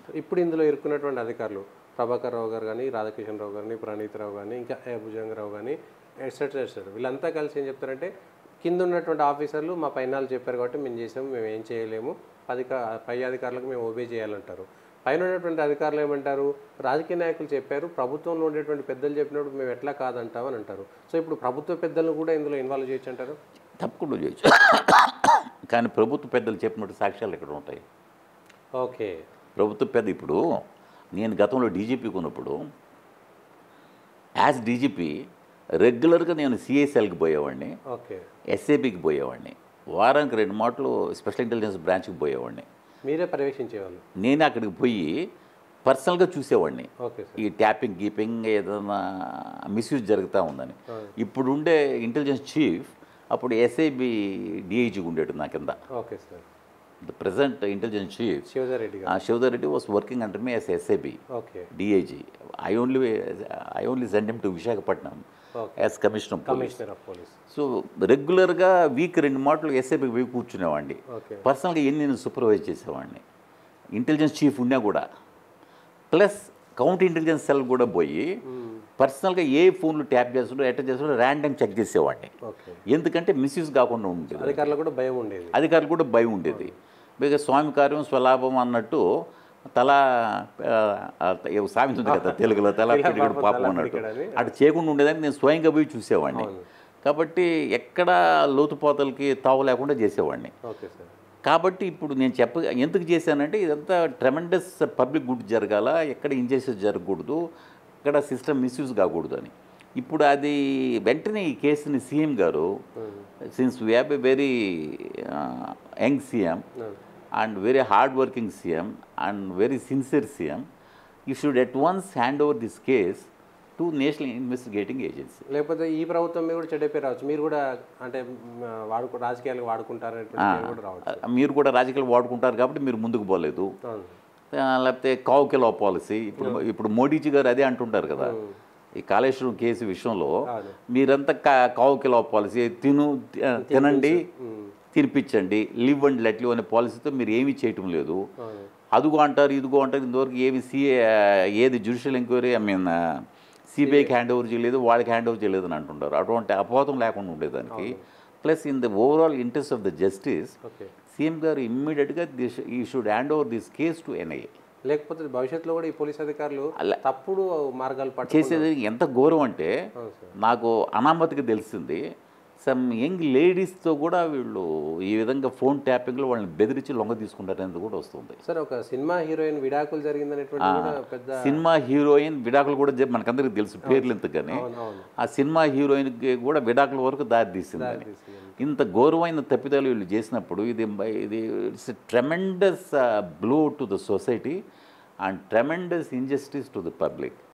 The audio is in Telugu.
ఇప్పుడు ఇందులో ఇరుక్కున్నటువంటి అధికారులు ప్రభాకర్ రావు గారు కానీ రాధాకిషన్ రావు గారిని ప్రణీత్ రావు కానీ ఇంకా ఏ భుజంగరావు కానీ ఎట్సెట్రా ఎట్సెట్రా వీళ్ళంతా కలిసి ఏం చెప్తారంటే కింద ఉన్నటువంటి ఆఫీసర్లు మా పైన వాళ్ళు చెప్పారు కాబట్టి మేము చేసాము మేము ఏం చేయలేము అధిక పై అధికారులకు మేము ఓబే చేయాలంటారు పైన ఉన్నటువంటి అధికారులు ఏమంటారు రాజకీయ నాయకులు చెప్పారు ప్రభుత్వంలో ఉండేటువంటి పెద్దలు చెప్పినప్పుడు మేము ఎట్లా కాదంటాం అని అంటారు సో ఇప్పుడు ప్రభుత్వ పెద్దలను కూడా ఇందులో ఇన్వాల్వ్ చేయొచ్చు అంటారు తప్పకుండా చేయొచ్చు కానీ ప్రభుత్వ పెద్దలు చెప్పినట్టు సాక్ష్యాలు ఎక్కడ ఉంటాయి ఓకే ప్రభుత్వ పెద్ద ఇప్పుడు నేను గతంలో డీజీపీకి ఉన్నప్పుడు యాజ్ డీజీపీ రెగ్యులర్గా నేను సిఐఎస్ఎల్కి పోయేవాడిని ఓకే ఎస్ఏబికి పోయేవాడిని వారానికి రెండు మాటలు స్పెషల్ ఇంటెలిజెన్స్ బ్రాంచ్కి పోయేవాడిని మీరే పర్యవేక్షించేవాళ్ళు నేను అక్కడికి పోయి పర్సనల్గా చూసేవాడిని ఓకే సార్ ఈ ట్యాపింగ్ గీపింగ్ ఏదైనా మిస్యూజ్ జరుగుతూ ఉందని ఇప్పుడు ఉండే ఇంటెలిజెన్స్ చీఫ్ అప్పుడు ఎస్ఐబి డిఐజీ ఉండేడు నా కింద okay sir the present intelligence chief Shivadhar Reddy గారు Shivadhar Reddy was working under me as SIB okay DIG I only I only send him to Visakhapatnam okay as commissioner police commissioner of police so రెగ్యులర్గా వీక్ రెండు మాటలు ఎస్ఐబికి పోయి కూర్చునేవాడిని ఓకే పర్సనల్గా ఎన్ని నేను సూపర్వైజ్ చేసేవాడిని ఇంటెలిజెన్స్ చీఫ్ ఉన్నా కూడా ప్లస్ కౌంటర్ ఇంటెలిజెన్స్ సెల్ కూడా పోయి పర్సనల్గా ఏ ఫోన్లు ట్యాప్ చేస్తుండో ఎట్ట చేస్తుండో ర్యాండమ్ చెక్ చేసేవాడిని ఓకే ఎందుకంటే మిస్యూజ్ కాకుండా ఉండేది అధికారులకు కూడా భయం ఉండేది అధికారులు కూడా భయం ఉండేది పైగా స్వామి కార్యం స్వలాభం అన్నట్టు తల ఆ, ఆ, ఏవో సామెత ఉంది కదా తెలుగులో తల పిడికిడు పాపం అన్నట్టు పిడికిడని. అటు చేయకుండా ఉండేదాన్ని నేను స్వయంగా పోయి చూసేవాడిని కాబట్టి ఎక్కడ లోతుపోతలకి తావు లేకుండా చేసేవాడిని ఓకే సార్ కాబట్టి ఇప్పుడు నేను చెప్ప ఎందుకు చేశానంటే ఇదంతా ట్రెమెండస్ పబ్లిక్ గుడ్ జరగాల ఎక్కడ ఇంజెస్టిస్ జరగకూడదు ఎక్కడ సిస్టమ్ మిస్యూజ్ కాకూడదు అని ఇప్పుడు అది వెంటనే ఈ కేసుని సీఎం గారు since we have a very young CM and very hard working CM and very sincere CM you should at once hand over this case to national investigating agency లేకపోతే ఈ ప్రభుత్వం మీద కూడా చెడ్డ పేరు రావచ్చు మీరు కూడా అంటే మ్, వాడుకు రాజకీయాలకు వాడుకుంటారనేటువంటి పేరు కూడా రావచ్చు మీరు కూడా రాజకీయాలు వాడుకుంటారు కాబట్టి మీరు ముందుకు పోలేదు అవును ఆ, లేకపోతే కావుకెలా పాలసీ ఇప్పుడు ఇప్పుడు మోడీజీ గారు అదే అంటుంటారు కదా ఈ కాళేశ్వరం కేసు విషయంలో అవును. మీరంతా కా కావుకెలా పాలసీ తిను ఆ, తినండి మ్, తినిపించండి లివ్ అండ్ లెట్ లివ్ అనే పాలసీతో మీరు ఏమీ చేయటం లేదు అవును అదుగో అంటారు ఇదిగో అంటారు ఇంతవరకు ఏమి సిఏ ఏది జ్యుడిషియల్ ఎంక్వైరీ ఐ మీన్ సిబిఐకి హ్యాండ్ ఓవర్ చేయలేదు వాళ్ళకి హ్యాండ్ ఓవర్ చేయలేదు అని అంటుంటారు అటువంటి అపోహం లేకుండా ఉండేదానికి plus in the overall interest of the justice okay CM గారు ఇమ్మీడియట్గా దిస్ ఈ should hand over this case to NIA లేకపోతే భవిష్యత్తులో కూడా ఈ పోలీస్ అధికారులు అలా- తప్పుడు మార్గాలు పట్టు చేసేది ఎంత ఘోరం అంటే అవును సార్ నాకు అనామతికి తెలిసింది సమ్ యంగ్ లేడీస్తో కూడా వీళ్ళు ఈ విధంగా ఫోన్ ట్యాపింగ్లో వాళ్ళని బెదిరించి లొంగ తీసుకుంటారనేది కూడా వస్తుంది సార్ ఒక సినిమా హీరోయిన్ విడాకులు జరిగిందనేటువంటి కూడా పెద్ద సినిమా హీరోయిన్ విడాకులు కూడా చెప్పి మనకందరికీ తెలుసు పేర్లు ఎంతగానే అవును అవును ఆ సినిమా హీరోయిన్కి కూడా విడాకుల వరకు దారి తీసిందని తీసింది. ఇంత ఘోరమైన తప్పిదాలు వీళ్ళు చేసినప్పుడు ఇది ఇది it's tremendous blow to the society and tremendous injustice to the public